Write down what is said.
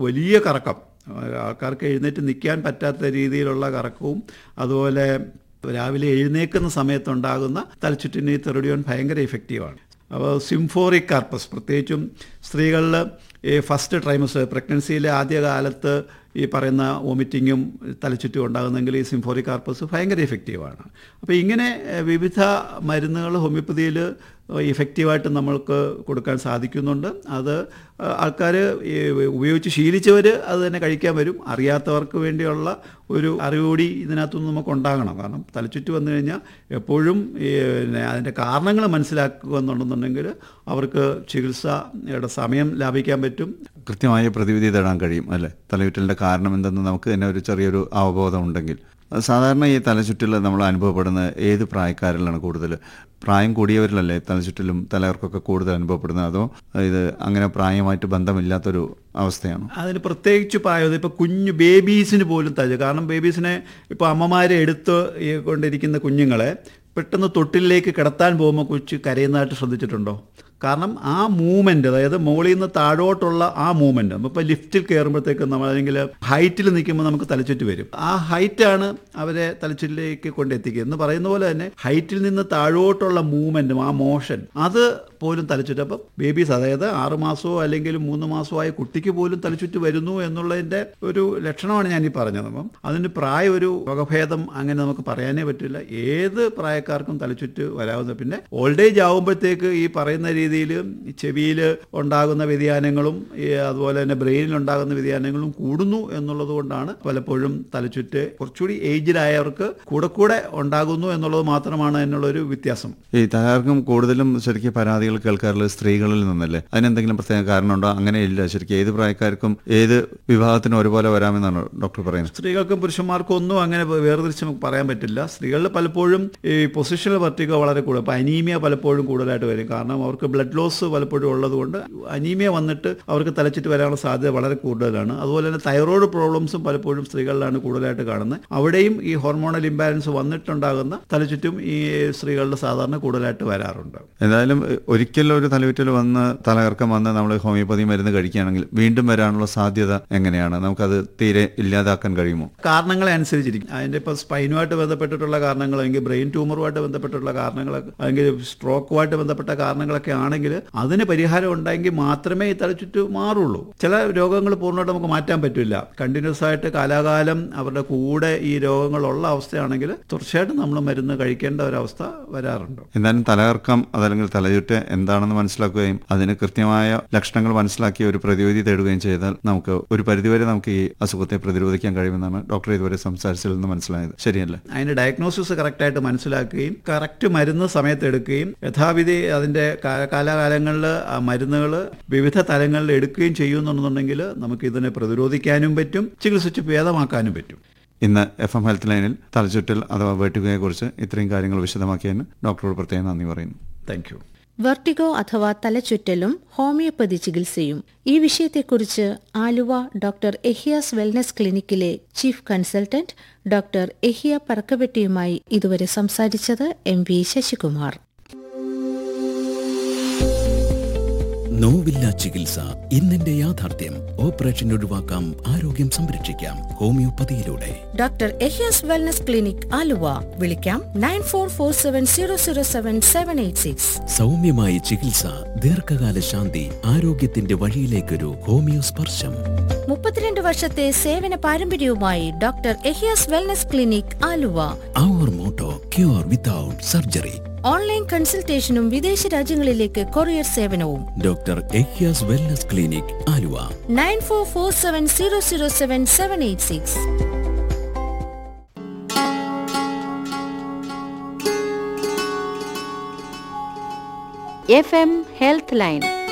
വലിയ കറക്കം ആൾക്കാർക്ക് എഴുന്നേറ്റ് നിൽക്കാൻ പറ്റാത്ത രീതിയിലുള്ള കറക്കവും അതുപോലെ രാവിലെ എഴുന്നേക്കുന്ന സമയത്തുണ്ടാകുന്ന തലച്ചുറ്റിന് ഈ തെറഡിയോൺ ഭയങ്കര ഇഫക്റ്റീവാണ് അപ്പോൾ സിംഫോറിക് കാർപ്പസ് പ്രത്യേകിച്ചും സ്ത്രീകളിൽ ഈ ഫസ്റ്റ് ട്രൈമസ് പ്രഗ്നൻസിയിലെ ആദ്യകാലത്ത് ഈ പറയുന്ന വോമിറ്റിങ്ങും തലച്ചുറ്റും ഉണ്ടാകുന്നെങ്കിൽ ഈ സിംഫോറിക് കാർപ്പസ് ഭയങ്കര ഇഫക്റ്റീവാണ് അപ്പോൾ ഇങ്ങനെ എഹ്, വിവിധ മരുന്നുകൾ ഹോമിയോപ്പതിയിൽ ഇഫക്റ്റീവായിട്ട് നമ്മൾക്ക് കൊടുക്കാൻ സാധിക്കുന്നുണ്ട് അത് ആൾക്കാർ ഉപയോഗിച്ച് ശീലിച്ചവർ അത് തന്നെ കഴിക്കാൻ വരും അറിയാത്തവർക്ക് വേണ്ടിയുള്ള ഒരു അറിവ് കൂടി ഇതിനകത്തുനിന്ന് നമുക്ക് ഉണ്ടാകണം കാരണം തലച്ചുറ്റ് വന്നു കഴിഞ്ഞാൽ എപ്പോഴും ഈ പിന്നെ അതിൻ്റെ കാരണങ്ങൾ മനസ്സിലാക്കുക എന്നുണ്ടെന്നുണ്ടെങ്കിൽ അവർക്ക് ചികിത്സയുടെ സമയം ലാഭിക്കാൻ പറ്റും കൃത്യമായ പ്രതിവിധി തേടാൻ കഴിയും അല്ലേ തലയുറ്റലിൻ്റെ കാരണം എന്തെന്ന് നമുക്ക് തന്നെ ഒരു ചെറിയൊരു അവബോധം ഉണ്ടെങ്കിൽ സാധാരണ ഈ തലചുറ്റൽ നമ്മൾ അനുഭവപ്പെടുന്ന ഏത് പ്രായക്കാരിലാണ് കൂടുതൽ പ്രായം കൂടിയവരിലല്ലേ തലചുറ്റലും തലകർക്കൊക്കെ കൂടുതൽ അനുഭവപ്പെടുന്നത് അതോ ഇത് അങ്ങനെ പ്രായമായിട്ട് ബന്ധമില്ലാത്തൊരു അവസ്ഥയാണോ അതിന് പ്രത്യേകിച്ച് പ്രായം ഇപ്പോൾ കുഞ്ഞു ബേബീസിന് പോലും തയ്ച്ചു കാരണം ബേബീസിനെ ഇപ്പോൾ അമ്മമാരെ എടുത്ത് ഈ കൊണ്ടിരിക്കുന്ന കുഞ്ഞുങ്ങളെ പെട്ടെന്ന് തൊട്ടിലേക്ക് കിടത്താൻ പോകുമ്പോൾ കൊച്ചു കരയുന്നതായിട്ട് ശ്രദ്ധിച്ചിട്ടുണ്ടോ കാരണം ആ മൂവ്മെൻറ്റ് അതായത് മുകളിൽ നിന്ന് താഴോട്ടുള്ള ആ മൂവ്മെൻറ്റ് ഇപ്പോൾ ലിഫ്റ്റിൽ കയറുമ്പോഴത്തേക്ക് നമ്മൾ അല്ലെങ്കിൽ ഹൈറ്റിൽ നിൽക്കുമ്പോൾ നമുക്ക് തലച്ചുറ്റ് വരും ആ ഹൈറ്റാണ് അവരെ തലച്ചുറ്റിലേക്ക് കൊണ്ടെത്തിക്കുക എന്ന് പറയുന്ന പോലെ തന്നെ ഹൈറ്റിൽ നിന്ന് താഴോട്ടുള്ള മൂവ്മെൻറ്റും ആ മോഷൻ അത് പോലും തലച്ചുറ്റ് അപ്പം ബേബീസ് അതായത് ആറ് മാസമോ അല്ലെങ്കിൽ മൂന്ന് മാസമോ ആയ കുട്ടിക്ക് പോലും തലച്ചുറ്റ് വരുന്നു എന്നുള്ളതിൻ്റെ ഒരു ലക്ഷണമാണ് ഞാൻ ഈ പറഞ്ഞത് അപ്പം അതിന് പ്രായം ഒരു വകഭേദം അങ്ങനെ നമുക്ക് പറയാനേ പറ്റില്ല ഏത് പ്രായക്കാർക്കും തലച്ചുറ്റ് വരാവുന്ന പിന്നെ ഓൾഡ് ഏജ് ആകുമ്പോഴത്തേക്ക് ഈ പറയുന്ന രീതിയിൽ ചെവിയിൽ ഉണ്ടാകുന്ന വ്യതിയാനങ്ങളും ഈ അതുപോലെ തന്നെ ബ്രെയിനിൽ ഉണ്ടാകുന്ന വ്യതിയാനങ്ങളും കൂടുന്നു എന്നുള്ളത് കൊണ്ടാണ് പലപ്പോഴും തലച്ചുറ്റ് കുറച്ചുകൂടി ഏജ്ഡായവർക്ക് കൂടെ കൂടെ ഉണ്ടാകുന്നു എന്നുള്ളത് മാത്രമാണ് അതിനുള്ളൊരു വ്യത്യാസം ഈ തലകർക്കം കൂടുതലും ശരിക്കും പരാതികൾ കേൾക്കാറുള്ളത് സ്ത്രീകളിൽ നിന്നല്ലേ അതിനെന്തെങ്കിലും പ്രത്യേക കാരണമുണ്ടോ അങ്ങനെ ഇല്ല ശരിക്കും ഏത് പ്രായക്കാർക്കും ഏത് വിഭാഗത്തിനും ഒരുപോലെ വരാമെന്നാണ് ഡോക്ടർ പറയുന്നത് സ്ത്രീകൾക്കും പുരുഷന്മാർക്കും ഒന്നും അങ്ങനെ വേർതിരിച്ച് നമുക്ക് പറയാൻ പറ്റില്ല സ്ത്രീകളിൽ പലപ്പോഴും ഈ പൊസിഷണൽ വർട്ടിക വളരെ കൂടുതൽ അപ്പോൾ അനീമിയ പലപ്പോഴും കൂടുതലായിട്ട് വരും കാരണം അവർക്ക് ബ്ലഡ് ലോസ് പലപ്പോഴും ഉള്ളതുകൊണ്ട് അനീമിയ വന്നിട്ട് അവർക്ക് തലച്ചിട്ട് വരാനുള്ള സാധ്യത വളരെ കൂടുതലാണ് അതുപോലെ തന്നെ തൈറോയ്ഡ് പ്രോബ്ലംസും പലപ്പോഴും സ്ത്രീകളിലാണ് കൂടുതലായിട്ട് കാണുന്നത് അവിടെയും ഈ ഹോർമോണൽ ഇംബാലൻസ് വന്നിട്ടുണ്ടാകുന്ന തലചുറ്റും ഈ സ്ത്രീകളിൽ സാധാരണ കൂടുതലായിട്ട് വരാറുണ്ട് എന്തായാലും എ, ഒരിക്കൽ ഒരു തലയുറ്റൽ വന്ന് തലകർക്കം വന്ന് നമ്മൾ ഹോമിയോപ്പതി മരുന്ന് കഴിക്കുകയാണെങ്കിൽ വീണ്ടും വരാനുള്ള സാധ്യത എങ്ങനെയാണ് നമുക്കത് തീരെ ഇല്ലാതാക്കാൻ കഴിയുമോ കാരണങ്ങളെ അനുസരിച്ചിരിക്കും അതിൻ്റെ ഇപ്പോൾ സ്പൈനുമായിട്ട് ബന്ധപ്പെട്ടിട്ടുള്ള കാരണങ്ങൾ അല്ലെങ്കിൽ ബ്രെയിൻ ട്യൂമറുമായിട്ട് ബന്ധപ്പെട്ടിട്ടുള്ള കാരണങ്ങൾ അല്ലെങ്കിൽ സ്ട്രോക്കുമായിട്ട് ബന്ധപ്പെട്ട കാരണങ്ങളൊക്കെ ആണെങ്കിൽ അതിന് പരിഹാരം ഉണ്ടെങ്കിൽ മാത്രമേ ഈ തലച്ചുറ്റ് മാറുള്ളൂ ചില രോഗങ്ങൾ പൂർണ്ണമായിട്ട് നമുക്ക് മാറ്റാൻ പറ്റില്ല കണ്ടിന്യൂസ് ആയിട്ട് കാലാകാലം അവരുടെ കൂടെ ഈ രോഗങ്ങളുള്ള അവസ്ഥയാണെങ്കിൽ തീർച്ചയായിട്ടും നമ്മൾ മരുന്ന് കഴിക്കേണ്ട ഒരവസ്ഥ വരാറുണ്ട് എന്തായാലും തലകർക്കം അതല്ലെങ്കിൽ തലചുറ്റ് എന്താണെന്ന് മനസ്സിലാക്കുകയും അതിന് കൃത്യമായ ലക്ഷണങ്ങൾ മനസ്സിലാക്കി ഒരു പ്രതിവിധി തേടുകയും ചെയ്താൽ നമുക്ക് ഒരു പരിധിവരെ നമുക്ക് ഈ അസുഖത്തെ പ്രതിരോധിക്കാൻ കഴിയുമെന്നാണ് ഡോക്ടർ ഇതുവരെ സംസാരിച്ചതിൽ നിന്ന് മനസ്സിലായത് ശരിയല്ലേ അതിന്റെ ഡയഗ്നോസിസ് കറക്റ്റായിട്ട് മനസ്സിലാക്കുകയും കറക്റ്റ് മരുന്ന് സമയത്ത് എടുക്കുകയും യഥാവിധി അതിന്റെ കാ- കാലാകാലങ്ങളിൽ ആ മരുന്നുകൾ വിവിധ തലങ്ങളിൽ എടുക്കുകയും ചെയ്യുന്നുണ്ടെന്നുണ്ടെങ്കിൽ നമുക്ക് ഇതിനെ പ്രതിരോധിക്കാനും പറ്റും ചികിത്സിച്ച് ഭേദമാക്കാനും പറ്റും ഇന്ന് എഫ് എം ഹെൽത്ത് ലൈനിൽ തലചുറ്റൽ അഥവാ വെട്ടുകയെക്കുറിച്ച് ഇത്രയും കാര്യങ്ങൾ വിശദമാക്കിയതിന് ഡോക്ടറോട് പ്രത്യേകം നന്ദി പറയുന്നു താങ്ക് യു വെർട്ടിഗോ അഥവാ തലചുറ്റലും ഹോമിയോപ്പതി ചികിത്സയും ഈ വിഷയത്തെക്കുറിച്ച് ആലുവ ഡോക്ടർ എഹിയാസ് വെൽനസ് ക്ലിനിക്കിലെ ചീഫ് കൺസൾട്ടന്റ് ഡോക്ടർ എഹിയ പറക്കവെട്ടിയുമായി ഇതുവരെ സംസാരിച്ചത് എം വി ശശികുമാർ നോവില്ല ചികിത്സ ഇന്നെന്റെ യാഥാർത്ഥ്യം ഓപ്പറേഷൻ ഒഴിവാക്കാം ആരോഗ്യം സംരക്ഷിക്കാം ഹോമിയോപ്പതിയിലൂടെ doctor Ehiyas wellness clinic Aluva വിളിക്കാം nine four four seven zero zero seven seven eight six സൗമ്യമായ ചികിത്സ ദീർഘകാല ശാന്തി ആരോഗ്യത്തിന്റെ വഴിയിലേക്കൊരു ഹോമിയോ സ്പർശം മുപ്പത്തിരണ്ട് വർഷത്തെ സേവന പാരമ്പര്യവുമായി doctor Ehiyas wellness clinic Aluva അവർ motto cure without surgery online കൺസൾട്ടേഷനും വിദേശ രാജ്യങ്ങളിലേക്ക് കൊറിയർ സേവനവും doctor Ehyas wellness clinic Aluva nine four four seven zero zero seven seven eight six F M health line